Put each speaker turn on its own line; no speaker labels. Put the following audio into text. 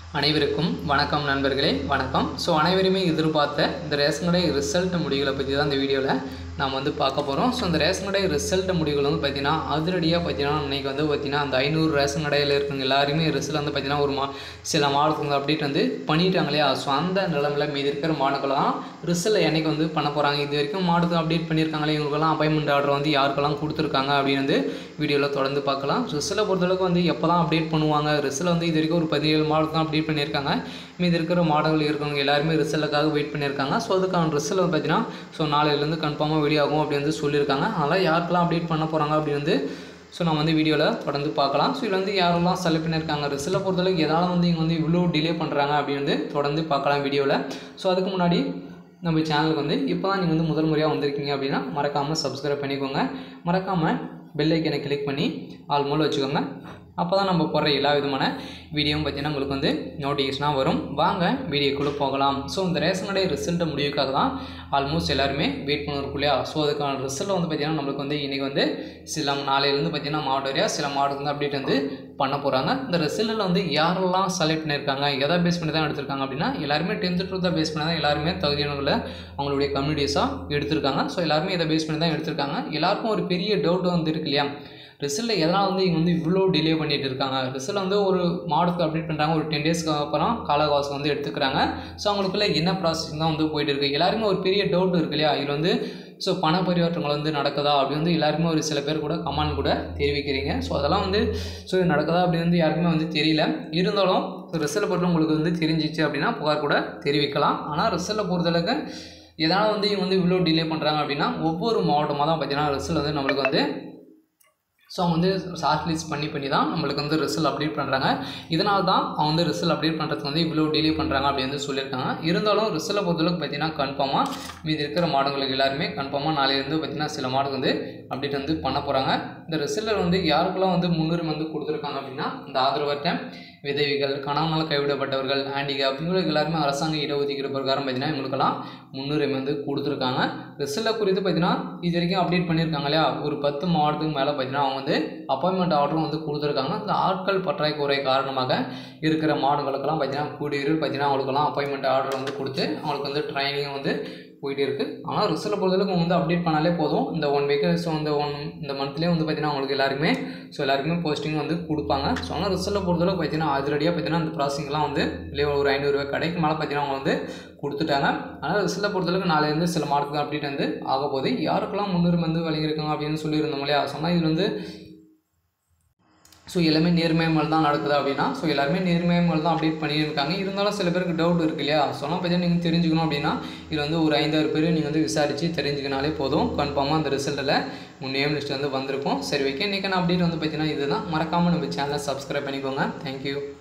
அனைவருக்கும் வணக்கம் நண்பர்களே வணக்கம் ஸோ அனைவருமே எதிர்பார்த்த இந்த ரேஷன் கடை ரிசல்ட் முடிவுகளை பற்றி தான் இந்த வீடியோவில் நாம் வந்து பார்க்க போகிறோம் ஸோ இந்த ரேஷன் கடை ரிசல்ட் முடிவுகள் வந்து பார்த்திங்கன்னா அதிரடியாக பார்த்தீங்கன்னா இன்றைக்கி வந்து பார்த்திங்கன்னா அந்த ஐநூறு ரேஷன் கடையில் இருக்கவங்க எல்லாருமே ரிசல்ட் வந்து பார்த்திங்கன்னா ஒரு மா சில மாவட்டத்துக்கு அப்டேட் வந்து பண்ணிட்டாங்க இல்லையா ஸோ அந்த நிலமையில் மீதி இருக்கிற மாவட்டங்கள்லாம் ரிசல்ட் என்னைக்கு வந்து பண்ண போகிறாங்க இது வரைக்கும் மாவட்டத்துக்கு அப்டேட் பண்ணியிருக்காங்களே இவங்களுக்கெல்லாம் அப்பாயின்மெண்ட் ஆர்டர் வந்து யாருக்கெல்லாம் கொடுத்துருக்காங்க அப்படின்னு வந்து வீடியோவில் தொடர்ந்து பார்க்கலாம் ரிசல்ட்டை பொறுத்தளவுக்கு வந்து எப்போ தான் அப்டேட் பண்ணுவாங்க ரிசல்ட் வந்து இது வரைக்கும் ஒரு பதினேழு மாவட்டம் தான் அப்டேட் பண்ணியிருக்காங்க மீதி இருக்கிற மாடல்கள் இருக்கவங்க எல்லாருமே ரிசல்ட்டுக்காக வெயிட் பண்ணியிருக்காங்க ஸோ அதுக்கான ரிசல்ட் வந்து பார்த்தீங்கன்னா ஸோ நாளையிலேருந்து கன்ஃபார்மாக வெளியாகும் அப்படின்னு வந்து சொல்லியிருக்காங்க அதனால் யாருக்கெல்லாம் அப்டேட் பண்ண போகிறாங்க அப்படின்னு வந்து ஸோ நம்ம வந்து வீடியோவில் தொடர்ந்து பார்க்கலாம் ஸோ இதில் வந்து யாரெல்லாம் செலக்ட் பண்ணியிருக்காங்க ரிசல்ட்டை பொறுத்தளவுக்கு எதால வந்து இங்கே வந்து இவ்வளோ டிலே பண்ணுறாங்க அப்படின்னு வந்து தொடர்ந்து பார்க்கலாம் வீடியோவில் ஸோ அதுக்கு முன்னாடி நம்ம சேனலுக்கு வந்து இப்போ தான் நீங்கள் வந்து முதல் முறையாக வந்திருக்கீங்க அப்படின்னா மறக்காமல் சப்ஸ்கிரைப் பண்ணிக்கோங்க மறக்காமல் பெல் ஐக்கனை கிளிக் பண்ணி ஆல் மூலம் வச்சுக்கோங்க அப்போ தான் நம்ம போடுற எல்லா விதமான வீடியோவும் பார்த்தீங்கன்னா உங்களுக்கு வந்து நோட்டிஃபிகேஷனாக வரும் வாங்க வீடியோக்குள்ளே போகலாம் ஸோ இந்த ரேஷன் கடை ரிசல்ட்டை முடிவுக்காக தான் ஆல்மோஸ்ட் எல்லாருமே வெயிட் பண்ணிருக்கும் இல்லையா ஸோ அதுக்கான ரிசல்ட் வந்து பார்த்திங்கன்னா நம்மளுக்கு வந்து இன்றைக்கி வந்து சில நாளையிலேருந்து பார்த்திங்கன்னா மாவட்ட வரையா சில மாவட்டத்துக்கு வந்து அப்டேட் வந்து பண்ண போகிறாங்க இந்த ரிசல்ட்டில் வந்து யாரெல்லாம் செலக்ட் பண்ணியிருக்காங்க எதை பேஸ் பண்ணி தான் எடுத்திருக்காங்க அப்படின்னா எல்லாருமே டென்த்து டுவெல்த்தை பேஸ் பண்ணி தான் எல்லாருமே தகுதியானவங்களை அவங்களுடைய கம்யூனிட்டிஸாக எடுத்திருக்காங்க ஸோ எல்லாருமே இதை பேஸ் பண்ணி தான் எடுத்திருக்காங்க எல்லாருக்கும் ஒரு பெரிய டவுட் வந்து இருக்கு இல்லையா ரிசல்ட்டில் எதனால் வந்து இங்கே வந்து இவ்வளோ டிலே பண்ணிட்டு இருக்காங்க ரிசல்ட் வந்து ஒரு மாடத்துக்கு அப்டேட் பண்ணுறாங்க ஒரு டென் டேஸ்க்கு அப்புறம் காலவாசம் வந்து எடுத்துக்கிறாங்க ஸோ அவங்களுக்குள்ள என்ன ப்ராசஸிங் தான் வந்து போயிட்டு இருக்கு எல்லாருமே ஒரு பெரிய டவுட் இருக்கு இல்லையா இதில் வந்து ஸோ பண பரிவர்த்தனைகள் வந்து நடக்குதா அப்படி வந்து எல்லாருமே ஒரு சில பேர் கூட கமெண்ட் கூட தெரிவிக்கிறீங்க ஸோ அதெல்லாம் வந்து ஸோ இது நடக்குதா அப்படி வந்து யாருக்குமே வந்து தெரியல இருந்தாலும் ரிசல்ட்டை பொறுத்து உங்களுக்கு வந்து தெரிஞ்சிச்சு அப்படின்னா புகார் கூட தெரிவிக்கலாம் ஆனால் ரிசல்ட்டை பொறுத்தளவுக்கு எதனால் வந்து இவங்க வந்து இவ்வளோ டிலே பண்ணுறாங்க அப்படின்னா ஒவ்வொரு மாவட்டமாக தான் பார்த்தீங்கன்னா ரிசல்ட் வந்து நம்மளுக்கு வந்து ஸோ அவங்க வந்து ஷார்ட் லிஸ்ட் பண்ணி பண்ணி தான் நம்மளுக்கு வந்து ரிசல்ட் அப்டேட் பண்ணுறாங்க இதனால தான் அவங்க வந்து ரிசல்ட் அப்டேட் பண்ணுறதுக்கு வந்து இவ்வளோ டிலே பண்ணுறாங்க அப்படின்னு வந்து சொல்லியிருக்காங்க இருந்தாலும் ரிசல்ட்டை பொறுத்தளவுக்கு பார்த்தீங்கன்னா கன்ஃபார்மாக மீதி இருக்கிற மாடங்களுக்கு எல்லாருமே கன்ஃபார்மாக நாளையிலேருந்து பார்த்தீங்கன்னா சில மாடல் வந்து அப்டேட் வந்து பண்ண போகிறாங்க இந்த ரிசல்ட்டில் வந்து யாருக்கெல்லாம் வந்து முன்னுரிமை வந்து கொடுத்துருக்காங்க அப்படின்னா இந்த ஆதரவற்ற விதவிகள் கணவனால் கைவிடப்பட்டவர்கள் ஹேண்டிகேப் இவங்களுக்கு எல்லாருமே அரசாங்க இடஒதுக்கீடு பிரகாரம் பார்த்தீங்கன்னா இவங்களுக்கெல்லாம் முன்னுரிமை வந்து கொடுத்துருக்காங்க ரிசல்ட்டை குறித்து பார்த்தீங்கன்னா இது வரைக்கும் அப்டேட் பண்ணியிருக்காங்க இல்லையா ஒரு பத்து மாவட்டத்துக்கு மேலே பார்த்தீங்கன்னா அவங்க வந்து அப்பாயின்மெண்ட் ஆர்டரும் வந்து கொடுத்துருக்காங்க இந்த ஆட்கள் பற்றாக்குறை காரணமாக இருக்கிற மாடுகளுக்கெல்லாம் பார்த்தீங்கன்னா கூடியிருப்பு பார்த்தீங்கன்னா அவங்களுக்கெல்லாம் அப்பாயின்மெண்ட் ஆர்டர் வந்து கொடுத்து அவங்களுக்கு வந்து ட்ரைனிங்கும் வந்து போயிட்டே இருக்குது ஆனால் ரிசல்ட்டை பொறுத்தளவுக்கு அவங்க வந்து அப்டேட் பண்ணாலே போதும் இந்த ஒன் வீக்கு ஸோ இந்த ஒன் இந்த மந்த்லேயே வந்து பார்த்தீங்கன்னா அவங்களுக்கு எல்லாருக்குமே ஸோ எல்லாருக்குமே போஸ்டிங் வந்து கொடுப்பாங்க ஸோ ஆனால் ரிசல்ட்டை பொறுத்தளவுக்கு பார்த்தீங்கன்னா அதிரடியாக பார்த்தீங்கன்னா அந்த ப்ராசஸிங்லாம் வந்து வெளியே ஒரு ஐநூறுரூவா கடைக்கு மேலே பார்த்தீங்கன்னா அவங்க வந்து கொடுத்துட்டாங்க ஆனால் ரிசல்ட்டை பொறுத்தளவுக்கு நாளையிலேருந்து சில மார்க்கு அப்டேட் வந்து ஆக போகுது யாருக்கெல்லாம் முன்னுரிமை வந்து வழங்கியிருக்காங்க அப்படின்னு சொல்லியிருந்தோம் இல்லையா சொன்னால் இது வந்து ஸோ எல்லாமே நேர்மையமல் தான் நடக்குது அப்படின்னா ஸோ எல்லாருமே நேர்மையமல் தான் அப்டேட் பண்ணியிருக்காங்க இருந்தாலும் சில பேருக்கு டவுட் இருக்கு இல்லையா சொன்னால் பற்றி நீங்கள் தெரிஞ்சுக்கணும் அப்படின்னா இது வந்து ஒரு ஐந்தாறு பேர் நீங்கள் வந்து விசாரித்து தெரிஞ்சுக்கினாலே போதும் கன்ஃபார்மாக அந்த ரிசல்ட்டில் உன் நேம் லிஸ்ட் வந்து வந்திருக்கும் சரி ஓகே இன்றைக்கான அப்டேட் வந்து பார்த்தீங்கன்னா இதுதான் மறக்காமல் நம்ம சேனலை சப்ஸ்கிரைப் பண்ணிக்கோங்க தேங்க்யூ